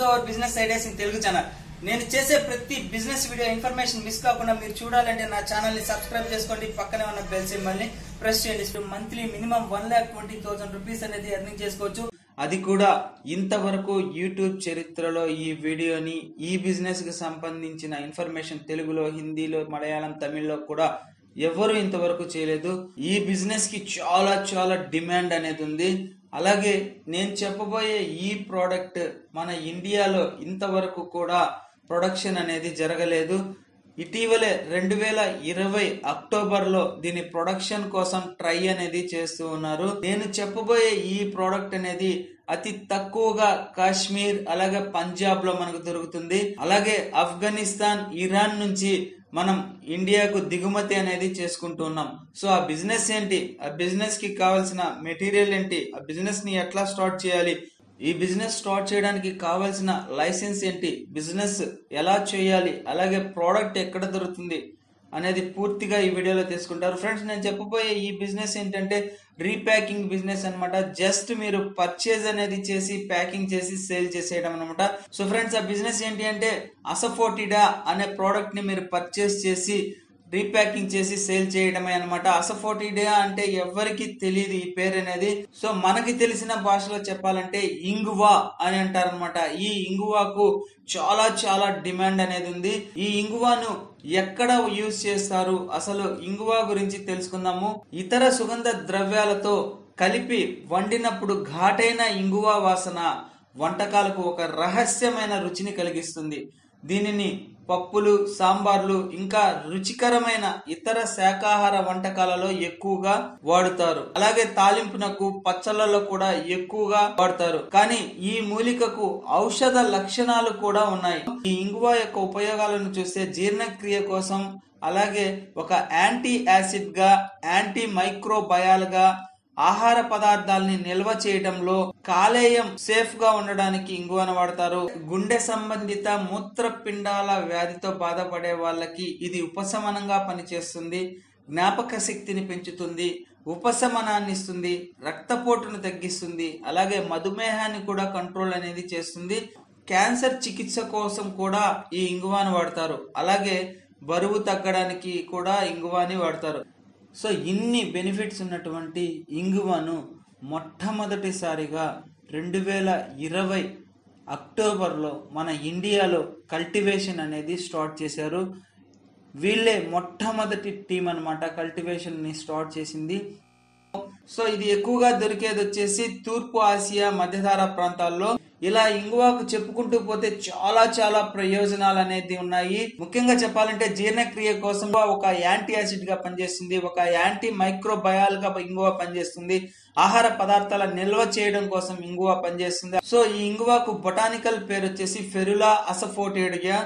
hour business ideas in Telugu channel నేను చేసే ప్రతి బిజినెస్ వీడియో ఇన్ఫర్మేషన్ మిస్ కాకుండా మీరు చూడాలంటే నా ఛానల్ ని సబ్స్క్రైబ్ చేసుకోండి పక్కనే ఉన్న బెల్ సింబల్ ని ప్రెస్ చేయండి monthly minimum one lakh twenty thousand rupees అనేది ఎర్నింగ్ చేసుకోవచ్చు అది కూడా ఇంతవరకు యూట్యూబ్ చరిత్రలో ఈ వీడియోని ఈ బిజినెస్ కి సంబంధించిన ఇన్ఫర్మేషన్ తెలుగులో హిందీలో మలయాళం తమిళ్లో కూడా ఎవరు ఇంతవరకు చేయలేదు ఈ బిజినెస్ కి చాలా చాలా డిమాండ్ అనేది ఉంది అలాగే నేను చెప్పబోయే ఈ ప్రోడక్ట్ మన ఇండియాలో ఇంతవరకు కూడా ప్రొడక్షన్ అనేది జరగలేదు ఇటీవలే రెండు వేల ఇరవై అక్టోబర్ లో దీని ప్రొడక్షన్ కోసం ట్రై అనేది చేస్తూ ఉన్నారు నేను చెప్పబోయే ఈ ప్రోడక్ట్ అనేది అతి తక్కువగా కాశ్మీర్ అలాగే పంజాబ్ లో మనకు దొరుకుతుంది అలాగే ఆఫ్ఘనిస్తాన్ ఇరాన్ నుంచి మనం ఇండియాకు దిగుమతి అనేది చేసుకుంటున్నాం సో ఆ బిజినెస్ ఏంటి ఆ బిజినెస్ కి కావాల్సిన మెటీరియల్ ఏంటి ఆ బిజినెస్ ని ఎట్లా స్టార్ట్ చేయాలి ఈ బిజినెస్ స్టార్ట్ చేయడానికి కావాల్సిన లైసెన్స్ ఏంటి బిజినెస్ ఎలా చేయాలి అలాగే ప్రోడక్ట్ ఎక్కడ దొరుకుతుంది అనేది పూర్తిగా ఈ వీడియోలో తీసుకుంటారు ఫ్రెండ్స్ నేను చెప్పబోయే ఈ బిజినెస్ ఏంటంటే రీప్యాకింగ్ బిజినెస్ అన్నమాట జస్ట్ మీరు పర్చేజ్ అనేది చేసి ప్యాకింగ్ చేసి సేల్ చేసేయడం అనమాట సో ఫ్రెండ్స్ ఆ బిజినెస్ ఏంటి అంటే అసఫోటిడా అనే ప్రోడక్ట్ ని మీరు పర్చేస్ చేసి రీప్యాకింగ్ చేసి సేల్ చేయడమే అనమాట అసఫోటిడా అంటే ఎవరికి తెలియదు ఈ పేరు అనేది సో మనకి తెలిసిన భాషలో చెప్పాలంటే ఇంగువా అని అంటారనమాట ఈ ఇంగువాకు చాలా చాలా డిమాండ్ అనేది ఉంది ఈ ఇంగువాను ఎక్కడ యూజ్ చేస్తారు అసలు ఇంగువా గురించి తెలుసుకుందాము ఇతర సుగంధ ద్రవ్యాలతో కలిపి వండినప్పుడు ఘాటైన ఇంగువా వాసన వంటకాలకు ఒక రహస్యమైన రుచిని కలిగిస్తుంది దీనిని పప్పులు సాంబార్లు ఇంకా రుచికరమైన ఇతర శాకాహార వంటకాలలో ఎక్కువగా వాడుతారు అలాగే తాలింపునకు పచ్చళ్ళలో కూడా ఎక్కువగా వాడతారు కానీ ఈ మూలికకు ఔషధ లక్షణాలు కూడా ఉన్నాయి ఈ ఇంగువ యొక్క ఉపయోగాలను చూస్తే జీర్ణక్రియ కోసం అలాగే ఒక యాంటీ యాసిడ్ గా యాంటీ మైక్రోబయాల్ గా ఆహార పదార్థాలని నిల్వ చేయడంలో కాలేయం సేఫ్ గా ఉండడానికి ఇంగువను వాడతారు గుండె సంబంధిత మూత్రపిండాల వ్యాధితో బాధపడే వాళ్ళకి ఇది ఉపశమనంగా పనిచేస్తుంది జ్ఞాపక శక్తిని పెంచుతుంది ఉపశమనాన్ని ఇస్తుంది రక్తపోటును తగ్గిస్తుంది అలాగే మధుమేహాన్ని కూడా కంట్రోల్ అనేది చేస్తుంది క్యాన్సర్ చికిత్స కోసం కూడా ఈ ఇంగువాను వాడతారు అలాగే బరువు తగ్గడానికి కూడా ఇంగువాని వాడతారు సో ఇన్ని బెనిఫిట్స్ ఉన్నటువంటి ఇంగువను మొట్టమొదటిసారిగా రెండు వేల ఇరవై అక్టోబర్లో మన ఇండియాలో కల్టివేషన్ అనేది స్టార్ట్ చేశారు వీళ్ళే మొట్టమొదటి టీం అనమాట కల్టివేషన్ని స్టార్ట్ చేసింది సో ఇది ఎక్కువగా దొరికేది వచ్చేసి తూర్పు ఆసియా మధ్యధార ప్రాంతాల్లో ఇలా ఇంగువాకు చెప్పుకుంటూ పోతే చాలా చాలా ప్రయోజనాలు అనేది ఉన్నాయి ముఖ్యంగా చెప్పాలంటే జీర్ణక్రియ కోసం ఒక యాంటీ యాసిడ్ గా పనిచేస్తుంది ఒక యాంటీ మైక్రోబయాల్ గా ఇంగువ పనిచేస్తుంది ఆహార పదార్థాల నిల్వ చేయడం కోసం ఇంగువ పనిచేస్తుంది సో ఈ ఇంగువకు బొటానికల్ పేరు వచ్చేసి ఫెరులా అసఫోటేడియా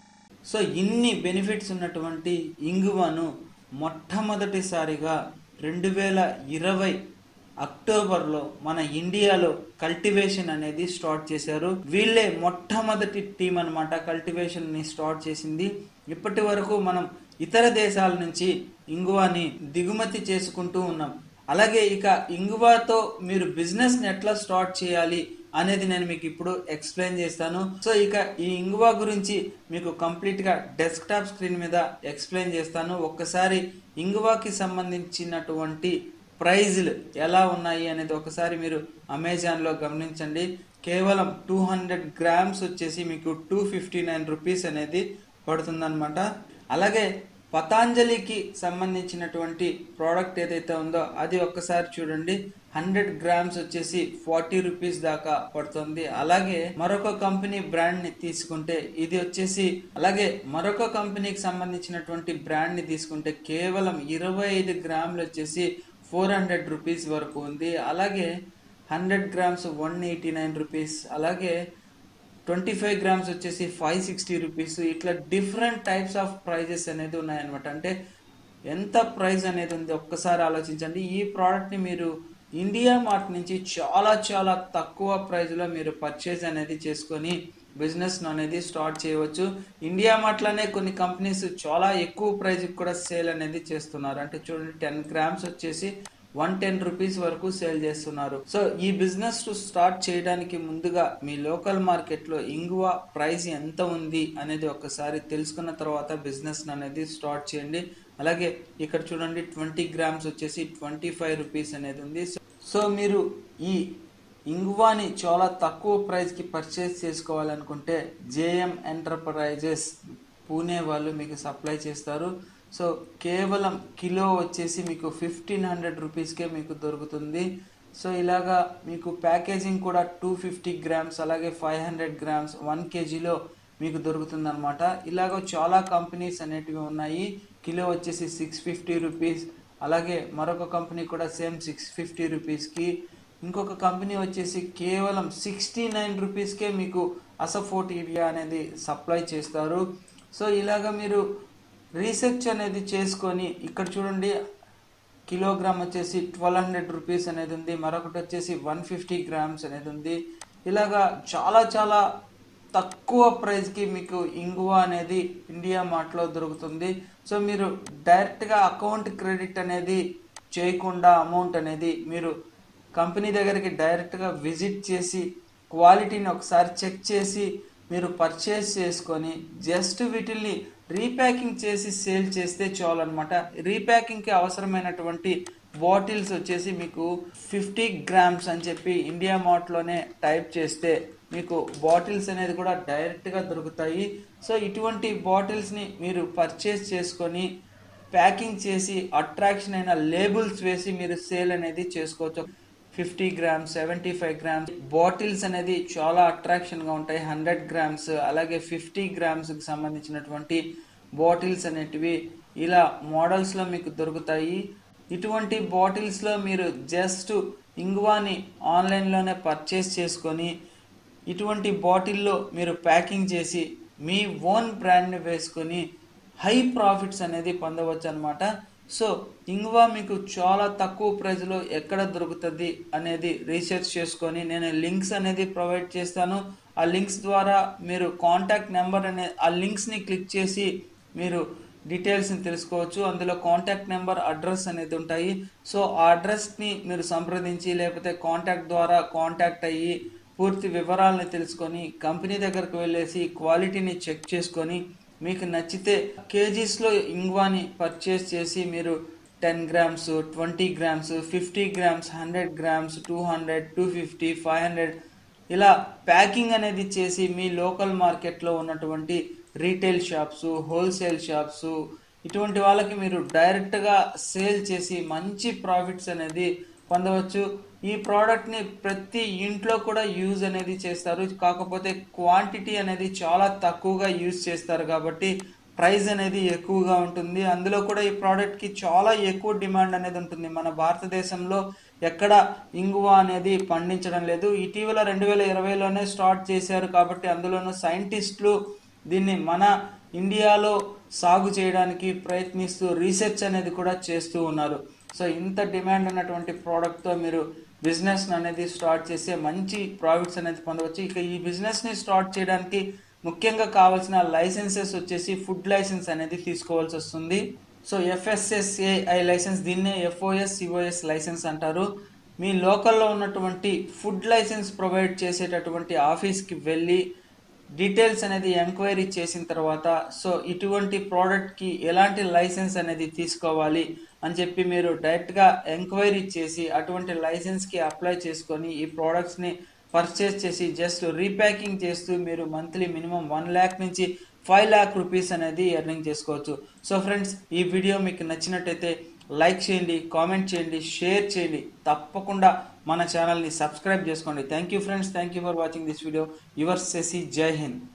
సో ఇన్ని బెనిఫిట్స్ ఉన్నటువంటి ఇంగువను మొట్టమొదటిసారిగా రెండు వేల ఇరవై అక్టోబర్లో మన ఇండియాలో కల్టివేషన్ అనేది స్టార్ట్ చేశారు వీళ్ళే మొట్టమొదటి టీం అనమాట కల్టివేషన్ ని స్టార్ట్ చేసింది ఇప్పటి వరకు మనం ఇతర దేశాల నుంచి ఇంగువాని దిగుమతి చేసుకుంటూ ఉన్నాం అలాగే ఇక ఇంగువాతో మీరు బిజినెస్ ని ఎట్లా స్టార్ట్ చేయాలి అనేది నేను మీకు ఇప్పుడు ఎక్స్ప్లెయిన్ చేస్తాను సో ఇక ఈ ఇంగువా గురించి మీకు కంప్లీట్ గా డెస్క్టాప్ స్క్రీన్ మీద ఎక్స్ప్లెయిన్ చేస్తాను ఒక్కసారి ఇంగువాకి సంబంధించినటువంటి ప్రైజ్లు ఎలా ఉన్నాయి అనేది ఒకసారి మీరు అమెజాన్లో గమనించండి కేవలం టూ హండ్రెడ్ గ్రామ్స్ వచ్చేసి మీకు టూ ఫిఫ్టీ నైన్ రూపీస్ అనేది పడుతుందన్నమాట అలాగే పతాంజలికి సంబంధించినటువంటి ప్రోడక్ట్ ఏదైతే ఉందో అది ఒక్కసారి చూడండి హండ్రెడ్ గ్రామ్స్ వచ్చేసి ఫార్టీ రూపీస్ దాకా పడుతుంది అలాగే మరొక కంపెనీ బ్రాండ్ ని తీసుకుంటే ఇది వచ్చేసి అలాగే మరొక కంపెనీకి సంబంధించినటువంటి బ్రాండ్ ని తీసుకుంటే కేవలం ఇరవై ఐదు గ్రాములు వచ్చేసి ఫోర్ హండ్రెడ్ రూపీస్ వరకు ఉంది అలాగే hundred grams one eighty nine rupees అలాగే ట్వంటీ ఫైవ్ గ్రామ్స్ వచ్చేసి ఫైవ్ సిక్స్టీ రూపీస్ ఇట్లా డిఫరెంట్ టైప్స్ ఆఫ్ ప్రైజెస్ అనేది ఉన్నాయన్నమాట అంటే ఎంత ప్రైస్ అనేది ఉంది ఒక్కసారి ఆలోచించండి ఈ ప్రోడక్ట్ని మీరు ఇండియా మార్ట్ నుంచి చాలా చాలా తక్కువ ప్రైస్లో మీరు పర్చేజ్ అనేది చేసుకొని బిజినెస్ అనేది స్టార్ట్ చేయవచ్చు ఇండియా మార్ట్లోనే కొన్ని కంపెనీస్ చాలా ఎక్కువ ప్రైస్కి కూడా సేల్ అనేది చేస్తున్నారు అంటే చూడండి టెన్ గ్రామ్స్ వచ్చేసి వన్ టెన్ రూపీస్ వరకు సేల్ చేస్తున్నారు సో ఈ బిజినెస్ స్టార్ట్ చేయడానికి ముందుగా మీ లోకల్ మార్కెట్ లో ఇంగువ ప్రైస్ ఎంత ఉంది అనేది ఒకసారి తెలుసుకున్న తర్వాత బిజినెస్ అనేది స్టార్ట్ చేయండి అలాగే ఇక్కడ చూడండి ట్వంటీ గ్రామ్స్ వచ్చేసి ట్వంటీ ఫైవ్ రూపీస్ అనేది ఉంది సో మీరు ఈ ఇంగువాని చాలా తక్కువ ప్రైస్కి పర్చేస్ చేసుకోవాలనుకుంటే జేఎం ఎంటర్ప్రైజెస్ పూణే వాళ్ళు మీకు సప్లై చేస్తారు సో కేవలం కిలో వచ్చేసి మీకు ఫిఫ్టీన్ హండ్రెడ్ రూపీస్కే మీకు దొరుకుతుంది సో ఇలాగా మీకు ప్యాకేజింగ్ కూడా టూ ఫిఫ్టీ గ్రామ్స్ అలాగే ఫైవ్ హండ్రెడ్ గ్రామ్స్ వన్ కేజీలో మీకు దొరుకుతుంది అనమాట ఇలాగ చాలా కంపెనీస్ అనేటివి ఉన్నాయి కిలో వచ్చేసి సిక్స్ ఫిఫ్టీ రూపీస్ అలాగే మరొక కంపెనీ కూడా సేమ్ సిక్స్ ఫిఫ్టీ రూపీస్కి ఇంకొక కంపెనీ వచ్చేసి కేవలం సిక్స్టీ నైన్ రూపీస్కే మీకు అసఫోటీరియా అనేది సప్లై చేస్తారు సో ఇలాగ మీరు రీసెర్చ్ అనేది చేసుకొని ఇక్కడ చూడండి కిలోగ్రామ్ వచ్చేసి ట్వెల్వ్ హండ్రెడ్ రూపీస్ అనేది ఉంది మరొకటి వచ్చేసి వన్ ఫిఫ్టీ గ్రామ్స్ అనేది ఉంది ఇలాగా చాలా చాలా తక్కువ ప్రైస్కి మీకు ఇంగువ అనేది ఇండియా మార్ట్లో దొరుకుతుంది సో మీరు డైరెక్ట్గా అకౌంట్ క్రెడిట్ అనేది చేయకుండా అమౌంట్ అనేది మీరు కంపెనీ దగ్గరికి డైరెక్ట్గా విజిట్ చేసి క్వాలిటీని ఒకసారి చెక్ చేసి మీరు పర్చేస్ చేసుకొని జస్ట్ వీటిల్ని రీప్యాకింగ్ చేసి సేల్ చేస్తే చాలు అనమాట రీప్యాకింగ్కి అవసరమైనటువంటి బాటిల్స్ వచ్చేసి మీకు ఫిఫ్టీ గ్రామ్స్ అని చెప్పి ఇండియా మార్ట్లోనే టైప్ చేస్తే మీకు బాటిల్స్ అనేది కూడా డైరెక్ట్గా దొరుకుతాయి సో ఇటువంటి బాటిల్స్ని మీరు పర్చేస్ చేసుకొని ప్యాకింగ్ చేసి అట్రాక్షన్ అయిన లేబుల్స్ వేసి మీరు సేల్ అనేది చేసుకోవచ్చు fifty grams seventy five grams bottles అనేది చాలా అట్రాక్షన్గా ఉంటాయి హండ్రెడ్ గ్రామ్స్ అలాగే ఫిఫ్టీ గ్రామ్స్కి సంబంధించినటువంటి బాటిల్స్ అనేటివి ఇలా మోడల్స్లో మీకు దొరుకుతాయి ఇటువంటి బాటిల్స్లో మీరు జస్ట్ ఇంగువాని ఆన్లైన్లోనే పర్చేస్ చేసుకొని ఇటువంటి బాటిల్లో మీరు ప్యాకింగ్ చేసి మీ ఓన్ బ్రాండ్ని వేసుకొని హై ప్రాఫిట్స్ అనేది పొందవచ్చు అనమాట సో ఇంగువ మీకు చాలా తక్కువ ప్రైస్లో ఎక్కడ దొరుకుతుంది అనేది రీసెర్చ్ చేసుకొని నేను లింక్స్ అనేది ప్రొవైడ్ చేస్తాను ఆ లింక్స్ ద్వారా మీరు కాంటాక్ట్ నెంబర్ అనే ఆ లింక్స్ని క్లిక్ చేసి మీరు డీటెయిల్స్ని తెలుసుకోవచ్చు అందులో కాంటాక్ట్ నెంబర్ అడ్రస్ అనేది ఉంటాయి సో ఆ అడ్రస్ని మీరు సంప్రదించి లేకపోతే కాంటాక్ట్ ద్వారా కాంటాక్ట్ అయ్యి పూర్తి వివరాలను తెలుసుకొని కంపెనీ దగ్గరకు వెళ్ళేసి క్వాలిటీని చెక్ చేసుకొని మీకు నచ్చితే కేజీస్లో ఇంగ్వాని పర్చేస్ చేసి మీరు ten grams twenty grams fifty grams hundred grams two hundred two fifty five hundred ఇలా ప్యాకింగ్ అనేది చేసి మీ లోకల్ మార్కెట్లో ఉన్నటువంటి రీటైల్ షాప్స్ హోల్సేల్ షాప్స్ ఇటువంటి వాళ్ళకి మీరు డైరెక్ట్గా సేల్ చేసి మంచి ప్రాఫిట్స్ అనేది పొందవచ్చు ఈ ప్రోడక్ట్ని ప్రతి ఇంట్లో కూడా యూజ్ అనేది చేస్తారు కాకపోతే క్వాంటిటీ అనేది చాలా తక్కువగా యూజ్ చేస్తారు కాబట్టి ప్రైస్ అనేది ఎక్కువగా ఉంటుంది అందులో కూడా ఈ ప్రోడక్ట్కి చాలా ఎక్కువ డిమాండ్ అనేది ఉంటుంది మన భారతదేశంలో ఎక్కడ ఇంగువ అనేది పండించడం లేదు ఇటీవల రెండు వేల ఇరవైలోనే స్టార్ట్ చేశారు కాబట్టి అందులోనూ సైంటిస్టులు దీన్ని మన ఇండియాలో సాగు చేయడానికి ప్రయత్నిస్తూ రీసెర్చ్ అనేది కూడా చేస్తూ ఉన్నారు సో ఇంత డిమాండ్ ఉన్నటువంటి ప్రోడక్ట్తో మీరు బిజినెస్ అనేది స్టార్ట్ చేస్తే మంచి ప్రాఫిట్స్ అనేది పొందవచ్చు ఇక ఈ బిజినెస్ని స్టార్ట్ చేయడానికి ముఖ్యంగా కావాల్సిన లైసెన్సెస్ వచ్చేసి ఫుడ్ లైసెన్స్ అనేది తీసుకోవాల్సి వస్తుంది సో ఎఫ్ఎస్ఎస్ఏఐ లైసెన్స్ దీన్నే ఎఫ్ఓఎస్ సిఓఎస్ లైసెన్స్ అంటారు మీ లోకల్లో ఉన్నటువంటి ఫుడ్ లైసెన్స్ ప్రొవైడ్ చేసేటటువంటి ఆఫీస్కి వెళ్ళి డీటెయిల్స్ అనేది ఎంక్వైరీ చేసిన తర్వాత సో ఇటువంటి ప్రోడక్ట్కి ఎలాంటి లైసెన్స్ అనేది తీసుకోవాలి అని చెప్పి మీరు డైరెక్ట్గా ఎంక్వైరీ చేసి అటువంటి లైసెన్స్కి అప్లై చేసుకొని ఈ ప్రోడక్ట్స్ని పర్చేస్ చేసి జస్ట్ రీప్యాకింగ్ చేస్తూ మీరు మంత్లీ మినిమం వన్ ల్యాక్ నుంచి ఫైవ్ ల్యాక్ రూపీస్ అనేది ఎర్నింగ్ చేసుకోవచ్చు సో ఫ్రెండ్స్ ఈ వీడియో మీకు నచ్చినట్టయితే లైక్ చేయండి కామెంట్ చేయండి షేర్ చేయండి తప్పకుండా మన ఛానల్ని సబ్స్క్రైబ్ చేసుకోండి thank you friends thank you for watching this video your సెసి జై హింద్